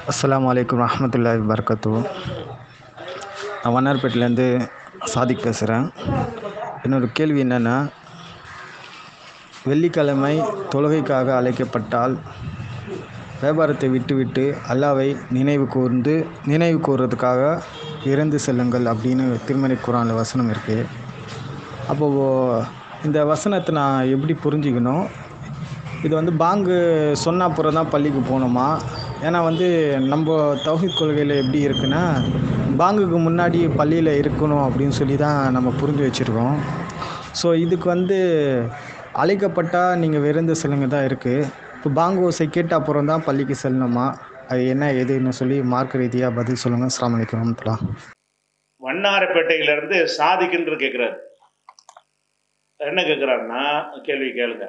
அஸ்ஸலாமு அலைக்கும் ரஹமத்துல்லாஹி வபரகாத்து நான் வண்ணார்பேட்டிலேருந்து சாதிக் பேசுகிறேன் என்னோடய கேள்வி என்னென்னா வெள்ளிக்கிழமை தொழுகைக்காக அழைக்கப்பட்டால் வியாபாரத்தை விட்டுவிட்டு அல்லாவை நினைவு கூர்ந்து நினைவு கூர்றதுக்காக இறந்து செல்லுங்கள் அப்படின்னு திருமறை குரானில் வசனம் இருக்குது அப்போது இந்த வசனத்தை நான் எப்படி புரிஞ்சுக்கணும் இது வந்து பாங்கு சொன்ன அப்புறம் தான் பள்ளிக்கு போகணுமா ஏன்னா வந்து நம்ம தௌஹீத் கொள்கையில் எப்படி இருக்குன்னா பாங்குக்கு முன்னாடி பள்ளியில் இருக்கணும் அப்படின்னு சொல்லி தான் நம்ம புரிஞ்சு வச்சுருக்கோம் ஸோ இதுக்கு வந்து அழைக்கப்பட்டால் நீங்கள் விருந்து செல்லுங்க தான் இருக்குது இப்போ பாங்கு ஓசை கேட்ட அப்புறம் தான் பள்ளிக்கு செல்லணுமா அது என்ன எதுன்னு சொல்லி மார்க் ரீதியாக பதில் சொல்லுங்கள் அஸ்லாம் வலைக்கம் வரமத்துல்லா வண்ணாரப்பேட்டையிலேருந்து சாதிக்குன்னு கேட்குறாரு என்ன கேட்குறாருன்னா கேள்வி கேளுங்க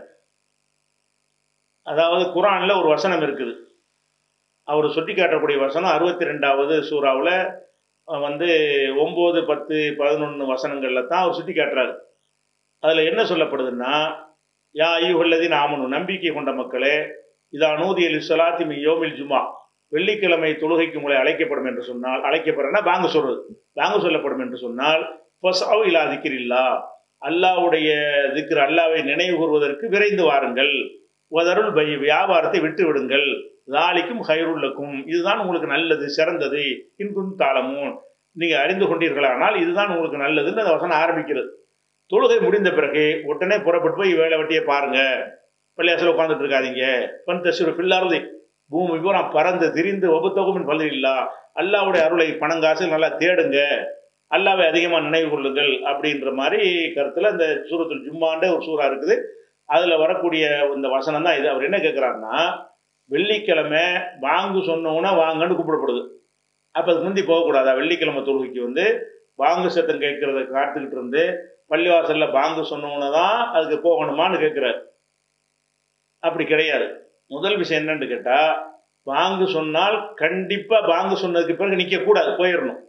அதாவது குரானில் ஒரு வசனம் இருக்குது அவர் சுட்டி காட்டக்கூடிய வசனம் அறுபத்தி ரெண்டாவது சூறாவில் வந்து ஒம்பது பத்து பதினொன்று வசனங்களில் தான் அவர் சுட்டி காட்டுறாரு அதில் என்ன சொல்லப்படுதுன்னா யா ஐயுகல்லதின் ஆமனு நம்பிக்கை கொண்ட மக்களே இதா நூதியல் சொலாத்தி மி யோமில் ஜுமா வெள்ளிக்கிழமை தொழுகைக்கு உங்களை அழைக்கப்படும் என்று சொன்னால் அழைக்கப்படுறனா பாங்க சொல்றது பாங்க சொல்லப்படும் என்று சொன்னால் ஃபஸ்அவ் இலா திக்கிரில்லா அல்லாவுடைய திக்ர் அல்லாவை நினைவு கூறுவதற்கு விரைந்து வாருங்கள் உதருள் பை வியாபாரத்தை விட்டு விடுங்கள் லாலிக்கும் ஹைருள்ளக்கும் இதுதான் உங்களுக்கு நல்லது சிறந்தது இன்கும் தாளமும் நீங்கள் அறிந்து கொண்டீர்களானால் இதுதான் உங்களுக்கு நல்லதுன்னு அந்த வசனம் ஆரம்பிக்கிறது தொழுகை முடிந்த பிறகு உடனே புறப்பட்டு போய் வேலை வெட்டியை பாருங்க பள்ளியாசில் உட்காந்துட்டு இருக்காதீங்க பன் தசுரு ஃபில்லாரதி பூமி பூரா பறந்து திரிந்து ஒபுத்தொகுமின் பல்லு இல்லா அல்லாவுடைய அருளை பணங்காசு நல்லா தேடுங்க அல்லாவை அதிகமாக நினைவு கொள்ளுங்கள் அப்படின்ற மாதிரி கருத்தில் இந்த சூரத்தில் ஜும்மாண்ட ஒரு சூறா இருக்குது அதில் வரக்கூடிய இந்த வசனம் தான் இது அவர் என்ன கேட்குறாருன்னா வெள்ளிக்கிழமை வாங்கு சொன்னோன்னா வாங்கன்னு கூப்பிடப்படுது அப்போ அதுக்கு முந்தி போகக்கூடாதா வெள்ளிக்கிழமை தொழுகைக்கு வந்து வாங்கு சத்தம் கேட்கறத காத்துக்கிட்டு இருந்து பள்ளிவாசலில் பாங்கு சொன்னோன்னு தான் அதுக்கு போகணுமான்னு கேட்குறாரு அப்படி கிடையாது முதல் விஷயம் என்னன்னு கேட்டால் பாங்கு சொன்னால் கண்டிப்பாக பாங்கு சொன்னதுக்கு பிறகு நிற்கக்கூடாது போயிடணும்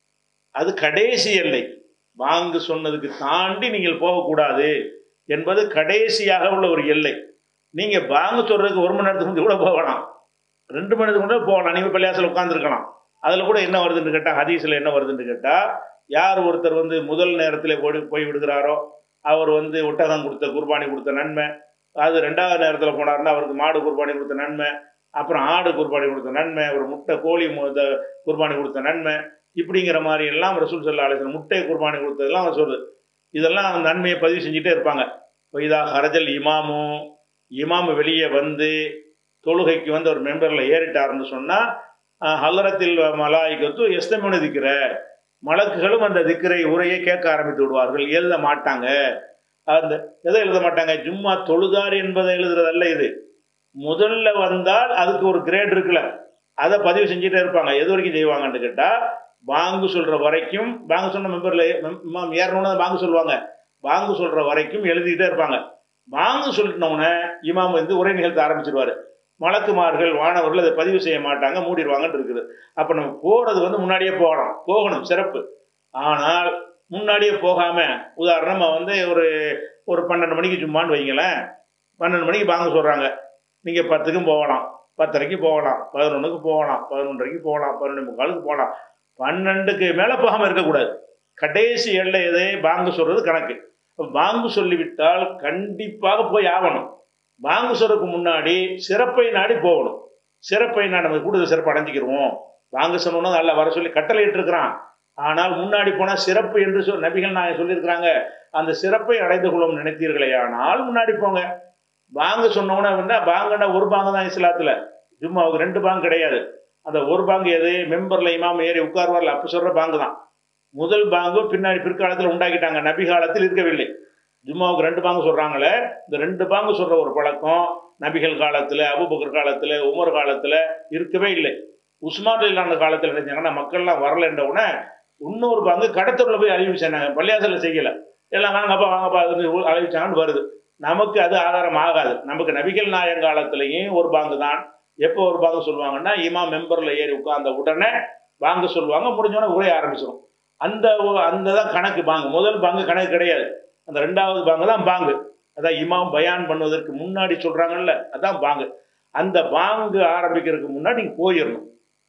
அது கடைசி எல்லை பாங்கு சொன்னதுக்கு தாண்டி நீங்கள் போகக்கூடாது என்பது கடைசியாக உள்ள ஒரு எல்லை நீங்கள் பாங்கு சொல்றதுக்கு ஒரு மணி நேரத்துக்கு முந்தைய கூட போகலாம் ரெண்டு மணி நேரத்துக்கு கூட போகலாம் நீங்கள் பள்ளியாசில் உட்காந்துருக்கலாம் அதில் கூட என்ன வருதுன்னு கேட்டால் ஹதீஸில் என்ன வருதுன்னு கேட்டால் யார் ஒருத்தர் வந்து முதல் நேரத்தில் போய் போய் விடுகிறாரோ அவர் வந்து ஒட்டகம் கொடுத்த குர்பானி கொடுத்த நன்மை அது ரெண்டாவது நேரத்தில் போனார்னா அவருக்கு மாடு குர்பானி கொடுத்த நன்மை அப்புறம் ஆடு குர்பானி கொடுத்த நன்மை ஒரு முட்டை கோழி குர்பானி கொடுத்த நன்மை இப்படிங்கிற மாதிரி எல்லாம் ரசூல் சல்லா அலிஸ்லாம் முட்டை குர்பானி கொடுத்ததெல்லாம் அவர் சொல்லுது இதெல்லாம் நன்மையை பதிவு செஞ்சுட்டே இருப்பாங்க இதா ஹரஜல் இமாமும் இமாமு வெளியே வந்து தொழுகைக்கு வந்து ஒரு மெம்பரில் ஏறிட்டாருன்னு சொன்னால் ஹல்லரத்தில் மலாய்க்கத்து எஸ்தமினு திக்கிற மலக்குகளும் அந்த திக்கரை உரையை கேட்க ஆரம்பித்து விடுவார்கள் எழுத மாட்டாங்க அந்த எதை எழுத மாட்டாங்க ஜும்மா தொழுதார் என்பதை எழுதுறதல்ல இது முதல்ல வந்தால் அதுக்கு ஒரு கிரேட் இருக்குல்ல அதை பதிவு செஞ்சுட்டே இருப்பாங்க எது வரைக்கும் செய்வாங்கன்னு கேட்டால் பாங்கு சொல்கிற வரைக்கும் பாங்கு சொன்ன மெம்பரில் இமாம் ஏறணும்னு பாங்கு சொல்லுவாங்க பாங்கு சொல்கிற வரைக்கும் எழுதிக்கிட்டே இருப்பாங்க பாங்கு சொல்லிட்டோன்னே இமாம் வந்து உரை நிகழ்த்த ஆரம்பிச்சிருவார் மலக்குமார்கள் வானவர்கள் அதை பதிவு செய்ய மாட்டாங்க மூடிடுவாங்கன்னு இருக்குது அப்போ நம்ம போகிறது வந்து முன்னாடியே போகணும் போகணும் சிறப்பு ஆனால் முன்னாடியே போகாமல் உதாரணமாக வந்து ஒரு ஒரு பன்னெண்டு மணிக்கு சும்மான்னு வைங்களேன் பன்னெண்டு மணிக்கு பாங்க சொல்கிறாங்க நீங்கள் பத்துக்கும் போகலாம் பத்தரைக்கு போகலாம் பதினொன்றுக்கு போகலாம் பதினொன்றரைக்கு போகலாம் பன்னெண்டு முக்காலுக்கு போகலாம் பன்னெண்டுக்கு மேலே போகாமல் இருக்கக்கூடாது கடைசி எல்லை எதை பாங்கு சொல்கிறது கணக்கு பாங்கு சொல்லிவிட்டால் கண்டிப்பாக போய் ஆகணும் பாங்கு சொல்றதுக்கு முன்னாடி சிறப்பை நாடி போகணும் சிறப்பை நாடி நம்ம கூடுதல் சிறப்பு அடைஞ்சிக்கிருவோம் வாங்க சொன்னோன்னா நல்லா வர சொல்லி கட்டளை இருக்கிறான் ஆனால் முன்னாடி போனால் சிறப்பு என்று சொல் நபிகள் நான் சொல்லியிருக்கிறாங்க அந்த சிறப்பை அடைந்து கொள்ளும் நினைத்தீர்களே ஆனால் முன்னாடி போங்க பாங்கு சொன்னோன்னா வந்து பாங்கன்னா ஒரு பாங்கு தான் இஸ்லாத்தில் ஜும்மாவுக்கு ரெண்டு பாங்கு கிடையாது அந்த ஒரு பாங்கு எது மெம்பரில் இமாம் ஏறி உட்கார்வார்ல அப்போ சொல்கிற பாங்கு தான் முதல் பாங்கு பின்னாடி பிற்காலத்தில் உண்டாக்கிட்டாங்க நபி காலத்தில் இருக்கவில்லை ஜும்மாவுக்கு ரெண்டு பாங்கு சொல்கிறாங்களே இந்த ரெண்டு பாங்கு சொல்கிற ஒரு பழக்கம் நபிகள் காலத்தில் அபுபக்கர் காலத்தில் உமர் காலத்தில் இருக்கவே இல்லை உஸ்மான் இல்லாத காலத்தில் என்ன செஞ்சாங்கன்னா மக்கள்லாம் வரலன்ற உடனே இன்னொரு பாங்கு கடத்தூரில் போய் அறிவிச்சாங்க பள்ளியாசலில் செய்யலை எல்லாம் வாங்கப்பா வாங்கப்பா அது அறிவிச்சாங்கன்னு வருது நமக்கு அது ஆதாரம் ஆகாது நமக்கு நபிகள் நாயன் காலத்திலையும் ஒரு பாங்கு தான் எப்போ ஒரு பாங்கு சொல்லுவாங்கன்னா இமா மெம்பரில் ஏறி உட்கார்ந்த உடனே வாங்க சொல்லுவாங்க முடிஞ்சோடனே உரைய ஆரம்பிச்சிடும் அந்த அந்த தான் கணக்கு பாங்கு முதல் பாங்கு கணக்கு கிடையாது அந்த ரெண்டாவது பாங்கு தான் பாங்கு அதான் இமாம் பயான் பண்ணுவதற்கு முன்னாடி சொல்கிறாங்கல்ல அதான் பாங்கு அந்த பாங்கு ஆரம்பிக்கிறதுக்கு முன்னாடி நீங்கள் போயிடணும்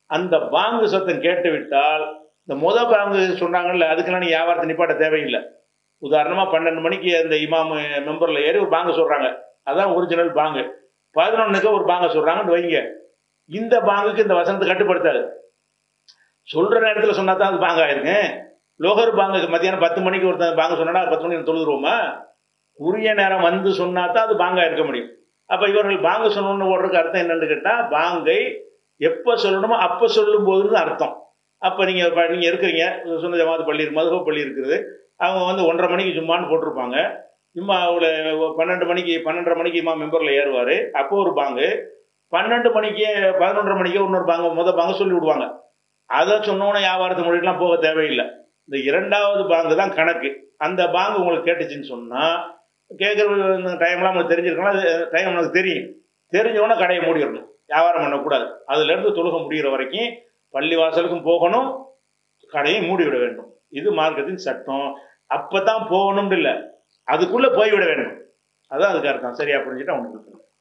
அந்த பாங்கு சத்தம் கேட்டு விட்டால் இந்த முத பாங்கு சொன்னாங்கல்ல அதுக்கெல்லாம் நீ வியாபாரத்தை நிப்பாட்ட தேவையில்லை உதாரணமாக பன்னெண்டு மணிக்கு அந்த இமாம் மெம்பரில் ஏறி ஒரு பாங்கு சொல்கிறாங்க அதான் ஒரிஜினல் பாங்கு பதினொன்றுக்கு ஒரு பாங்க சொல்கிறாங்கன்னு வைங்க இந்த பாங்குக்கு இந்த வசனத்தை கட்டுப்படுத்தாது சொல்கிற நேரத்தில் சொன்னா தான் அது பாங்க ஆயிருங்க லோகர் பாங்குக்கு மத்தியானம் பத்து மணிக்கு ஒருத்தன் பாங்க சொன்னா பத்து மணிக்கு தொழுதுருவோமா உரிய நேரம் வந்து சொன்னா தான் அது பாங்கா இருக்க முடியும் அப்போ இவர்கள் பாங்கு சொல்லணும்னு ஓடுறதுக்கு அர்த்தம் என்னன்னு கேட்டால் பாங்கை எப்போ சொல்லணுமோ அப்போ சொல்லும் போதுன்னு அர்த்தம் அப்போ நீங்கள் இப்போ நீங்கள் இருக்கிறீங்க சொன்ன ஜமாத் பள்ளி இருக்கு மதுகோ பள்ளி இருக்குது அவங்க வந்து ஒன்றரை மணிக்கு சும்மான்னு போட்டிருப்பாங்க சும்மா அவளை பன்னெண்டு மணிக்கு பன்னெண்டரை மணிக்கு இம்மா மெம்பரில் ஏறுவார் அப்போ ஒரு பாங்கு பன்னெண்டு மணிக்கு பதினொன்றரை மணிக்கு இன்னொரு பாங்க முத பாங்க சொல்லி விடுவாங்க அதை சொன்னோன்னே வியாபாரத்து மொழிக்கெலாம் போக தேவையில்லை இந்த இரண்டாவது பாங்கு தான் கணக்கு அந்த பாங்கு உங்களுக்கு கேட்டுச்சுன்னு சொன்னால் கேட்குற டைம்லாம் உங்களுக்கு தெரிஞ்சிருக்கலாம் அது டைம் உங்களுக்கு தெரியும் தெரிஞ்சவொன்னே கடையை மூடிடணும் வியாபாரம் பண்ணக்கூடாது அதுலேருந்து தொழுக முடிகிற வரைக்கும் பள்ளி வாசலுக்கும் போகணும் கடையை மூடி விட வேண்டும் இது மார்க்கத்தின் சட்டம் அப்போ தான் போகணும்னு இல்லை அதுக்குள்ளே போய்விட வேண்டும் அதான் அதுக்கு அர்த்தம் சரியா புரிஞ்சுட்டு அவனுக்கு